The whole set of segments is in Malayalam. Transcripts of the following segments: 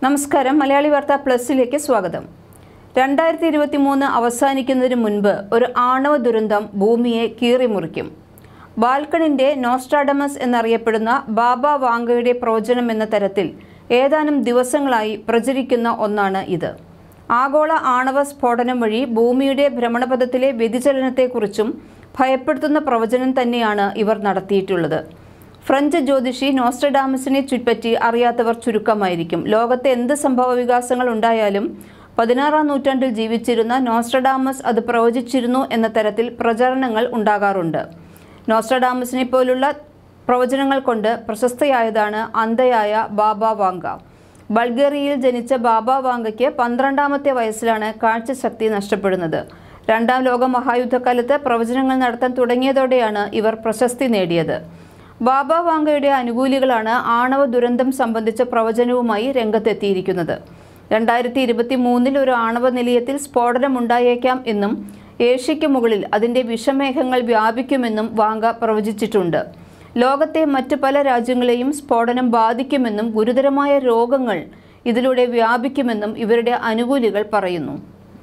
നമസ്കാരം മലയാളി വാർത്ത പ്ലസിലേക്ക് സ്വാഗതം രണ്ടായിരത്തി ഇരുപത്തി മൂന്ന് അവസാനിക്കുന്നതിന് മുൻപ് ഒരു ആണവ ദുരന്തം ഭൂമിയെ കീറിമുറിക്കും ബാൽക്കണിന്റെ നോസ്ട്രാഡമസ് എന്നറിയപ്പെടുന്ന ബാബ വാങ്കയുടെ പ്രവചനം എന്ന തരത്തിൽ ഏതാനും ദിവസങ്ങളായി പ്രചരിക്കുന്ന ഒന്നാണ് ഇത് ആഗോള ആണവ സ്ഫോടനം വഴി ഭൂമിയുടെ ഭ്രമണപഥത്തിലെ വ്യതിചലനത്തെക്കുറിച്ചും ഭയപ്പെടുത്തുന്ന പ്രവചനം തന്നെയാണ് ഇവർ നടത്തിയിട്ടുള്ളത് ഫ്രഞ്ച് ജ്യോതിഷി നോസ്ട്രഡാമസിനെ ചുറ്റിപ്പറ്റി അറിയാത്തവർ ചുരുക്കമായിരിക്കും ലോകത്തെ എന്ത് സംഭവ വികാസങ്ങൾ ഉണ്ടായാലും പതിനാറാം നൂറ്റാണ്ടിൽ ജീവിച്ചിരുന്ന നോസ്ട്രഡാമസ് അത് പ്രവചിച്ചിരുന്നു എന്ന തരത്തിൽ പ്രചരണങ്ങൾ ഉണ്ടാകാറുണ്ട് നോസ്ട്രഡാമസിനെ പോലുള്ള പ്രവചനങ്ങൾ കൊണ്ട് പ്രശസ്തയായതാണ് അന്ധയായ ബാബ വാങ്ക ബൾഗേറിയയിൽ ജനിച്ച ബാബ വാങ്കയ്ക്ക് പന്ത്രണ്ടാമത്തെ വയസ്സിലാണ് കാഴ്ചശക്തി നഷ്ടപ്പെടുന്നത് രണ്ടാം ലോക മഹായുദ്ധകാലത്ത് പ്രവചനങ്ങൾ നടത്താൻ തുടങ്ങിയതോടെയാണ് ഇവർ പ്രശസ്തി നേടിയത് ബാബ വാങ്കയുടെ അനുകൂലികളാണ് ആണവ ദുരന്തം സംബന്ധിച്ച പ്രവചനവുമായി രംഗത്തെത്തിയിരിക്കുന്നത് രണ്ടായിരത്തി ഇരുപത്തി മൂന്നിൽ ഒരു ആണവ നിലയത്തിൽ സ്ഫോടനമുണ്ടായേക്കാം എന്നും ഏഷ്യയ്ക്ക് മുകളിൽ അതിന്റെ വിഷമേഘങ്ങൾ വ്യാപിക്കുമെന്നും വാങ്ക പ്രവചിച്ചിട്ടുണ്ട് ലോകത്തെ മറ്റ് പല രാജ്യങ്ങളെയും സ്ഫോടനം ബാധിക്കുമെന്നും ഗുരുതരമായ രോഗങ്ങൾ ഇതിലൂടെ വ്യാപിക്കുമെന്നും ഇവരുടെ അനുകൂലികൾ പറയുന്നു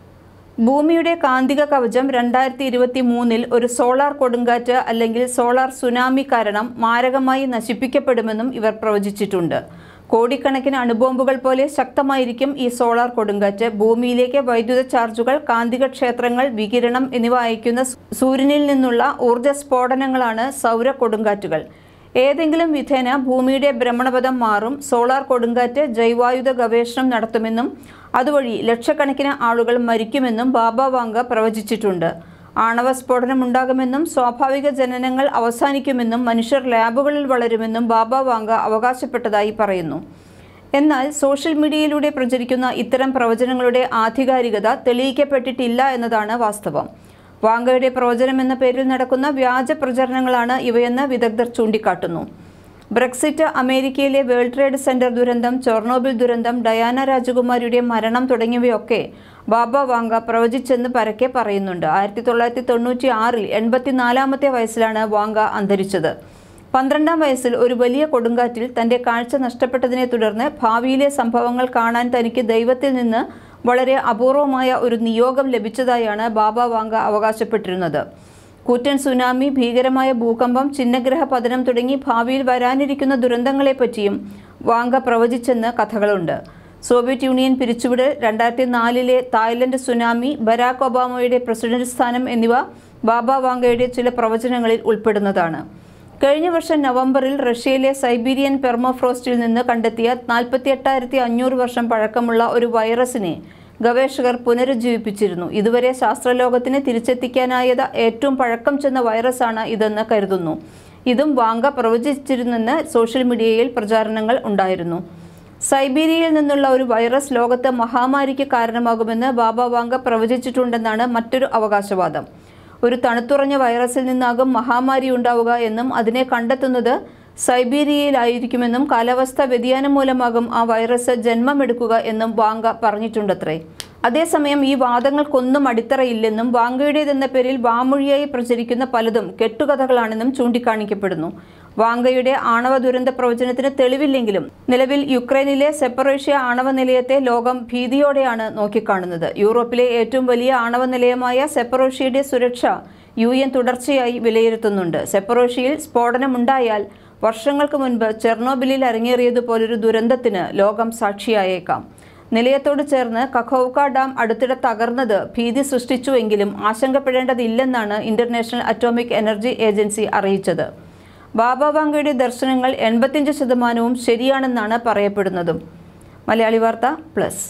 ഭൂമിയുടെ കാന്തിക കവചം രണ്ടായിരത്തി ഇരുപത്തി മൂന്നിൽ ഒരു സോളാർ കൊടുങ്കാറ്റ് അല്ലെങ്കിൽ സോളാർ സുനാമി കാരണം മാരകമായി നശിപ്പിക്കപ്പെടുമെന്നും ഇവർ പ്രവചിച്ചിട്ടുണ്ട് കോടിക്കണക്കിന് അണുബോംബുകൾ പോലെ ശക്തമായിരിക്കും ഈ സോളാർ കൊടുങ്കാറ്റ് ഭൂമിയിലേക്ക് വൈദ്യുത ചാർജുകൾ കാന്തിക ക്ഷേത്രങ്ങൾ വികിരണം എന്നിവ അയക്കുന്ന സൂര്യനിൽ നിന്നുള്ള ഊർജ്ജ സ്ഫോടനങ്ങളാണ് സൗര കൊടുങ്കാറ്റുകൾ ഏതെങ്കിലും വിധേന ഭൂമിയുടെ ഭ്രമണപഥം മാറും സോളാർ കൊടുങ്കാറ്റ് ജൈവായുധ ഗവേഷണം നടത്തുമെന്നും അതുവഴി ലക്ഷക്കണക്കിന് ആളുകൾ മരിക്കുമെന്നും ബാബ വാങ്ക പ്രവചിച്ചിട്ടുണ്ട് ആണവ സ്ഫോടനം ഉണ്ടാകുമെന്നും സ്വാഭാവിക ജനനങ്ങൾ അവസാനിക്കുമെന്നും മനുഷ്യർ ലാബുകളിൽ വളരുമെന്നും ബാബ വാങ്ക അവകാശപ്പെട്ടതായി പറയുന്നു എന്നാൽ സോഷ്യൽ മീഡിയയിലൂടെ പ്രചരിക്കുന്ന ഇത്തരം പ്രവചനങ്ങളുടെ ആധികാരികത തെളിയിക്കപ്പെട്ടിട്ടില്ല എന്നതാണ് വാസ്തവം വാങ്കയുടെ പ്രവചനം എന്ന പേരിൽ നടക്കുന്ന വ്യാജ പ്രചരണങ്ങളാണ് ഇവയെന്ന് വിദഗ്ധർ ചൂണ്ടിക്കാട്ടുന്നു ബ്രെക്സിറ്റ് അമേരിക്കയിലെ വേൾഡ് ട്രേഡ് സെന്റർ ദുരന്തം ചൊർണോബിൽ ദുരന്തം ഡയാന രാജകുമാരിയുടെ മരണം തുടങ്ങിയവയൊക്കെ ബാബ വാങ്ക പ്രവചിച്ചെന്ന് പരക്കെ പറയുന്നുണ്ട് ആയിരത്തി തൊള്ളായിരത്തി തൊണ്ണൂറ്റി ആറിൽ എൺപത്തിനാലാമത്തെ വയസ്സിലാണ് വാങ്ക അന്തരിച്ചത് പന്ത്രണ്ടാം വയസ്സിൽ ഒരു വലിയ കൊടുങ്കാറ്റിൽ തന്റെ കാഴ്ച നഷ്ടപ്പെട്ടതിനെ തുടർന്ന് ഭാവിയിലെ സംഭവങ്ങൾ കാണാൻ തനിക്ക് ദൈവത്തിൽ നിന്ന് വളരെ അപൂർവമായ ഒരു നിയോഗം ലഭിച്ചതായാണ് ബാബ വാങ്ക അവകാശപ്പെട്ടിരുന്നത് കൂറ്റൻ സുനാമി ഭീകരമായ ഭൂകമ്പം ചിഹ്നഗ്രഹ പതനം തുടങ്ങി ഭാവിയിൽ വരാനിരിക്കുന്ന ദുരന്തങ്ങളെപ്പറ്റിയും വാങ്ക പ്രവചിച്ചെന്ന് കഥകളുണ്ട് സോവിയറ്റ് യൂണിയൻ പിരിച്ചുവിടൽ രണ്ടായിരത്തി നാലിലെ തായ്ലൻഡ് സുനാമി ബരാക് ഒബാമയുടെ പ്രസിഡന്റ് സ്ഥാനം എന്നിവ ബാബ വാങ്കയുടെ ചില പ്രവചനങ്ങളിൽ ഉൾപ്പെടുന്നതാണ് കഴിഞ്ഞ വർഷം നവംബറിൽ റഷ്യയിലെ സൈബീരിയൻ പെർമോഫ്രോസ്റ്റിൽ നിന്ന് കണ്ടെത്തിയ നാൽപ്പത്തി എട്ടായിരത്തി അഞ്ഞൂറ് വർഷം പഴക്കമുള്ള ഒരു വൈറസിനെ ഗവേഷകർ പുനരുജ്ജീവിപ്പിച്ചിരുന്നു ഇതുവരെ ശാസ്ത്രലോകത്തിന് തിരിച്ചെത്തിക്കാനായത് ഏറ്റവും പഴക്കം ചെന്ന വൈറസാണ് ഇതെന്ന് കരുതുന്നു ഇതും വാങ്ക പ്രവചിച്ചിരുന്നെന്ന് സോഷ്യൽ മീഡിയയിൽ പ്രചാരണങ്ങൾ ഉണ്ടായിരുന്നു സൈബീരിയയിൽ നിന്നുള്ള ഒരു വൈറസ് ലോകത്ത് മഹാമാരിക്ക് കാരണമാകുമെന്ന് ബാബ വാങ്ക പ്രവചിച്ചിട്ടുണ്ടെന്നാണ് മറ്റൊരു അവകാശവാദം ഒരു തണുത്തുറഞ്ഞ വൈറസിൽ നിന്നാകും മഹാമാരി ഉണ്ടാവുക എന്നും അതിനെ കണ്ടെത്തുന്നത് സൈബീരിയയിലായിരിക്കുമെന്നും കാലാവസ്ഥാ വ്യതിയാനം മൂലമാകും ആ വൈറസ് ജന്മമെടുക്കുക എന്നും വാങ്ക പറഞ്ഞിട്ടുണ്ടത്രേ അതേസമയം ഈ വാദങ്ങൾക്കൊന്നും അടിത്തറയില്ലെന്നും വാങ്കയുടേതെന്ന പേരിൽ വാമൊഴിയായി പ്രചരിക്കുന്ന പലതും കെട്ടുകഥകളാണെന്നും ചൂണ്ടിക്കാണിക്കപ്പെടുന്നു വാങ്കയുടെ ആണവ ദുരന്ത പ്രവചനത്തിന് തെളിവില്ലെങ്കിലും നിലവിൽ യുക്രൈനിലെ സെപ്പറേഷ്യ ആണവ നിലയത്തെ ലോകം ഭീതിയോടെയാണ് നോക്കിക്കാണുന്നത് യൂറോപ്പിലെ ഏറ്റവും വലിയ ആണവ നിലയമായ സെപ്പറോഷ്യയുടെ സുരക്ഷ യു എൻ തുടർച്ചയായി വിലയിരുത്തുന്നുണ്ട് സെപ്പറോഷ്യയിൽ സ്ഫോടനമുണ്ടായാൽ വർഷങ്ങൾക്ക് മുൻപ് ചെർണോബിലിൽ അരങ്ങേറിയതുപോലൊരു ദുരന്തത്തിന് ലോകം സാക്ഷിയായേക്കാം നിലയത്തോട് ചേർന്ന് കഖോവ്ക ഡാം അടുത്തിടെ തകർന്നത് ഭീതി സൃഷ്ടിച്ചുവെങ്കിലും ആശങ്കപ്പെടേണ്ടതില്ലെന്നാണ് ഇന്റർനാഷണൽ അറ്റോമിക് എനർജി ഏജൻസി അറിയിച്ചത് ബാബ വാങ്കയുടെ ദർശനങ്ങൾ എൺപത്തിയഞ്ച് ശതമാനവും ശരിയാണെന്നാണ് പറയപ്പെടുന്നതും മലയാളി വാർത്ത പ്ലസ്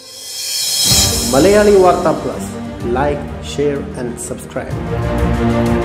മലയാളി വാർത്ത plus like share and subscribe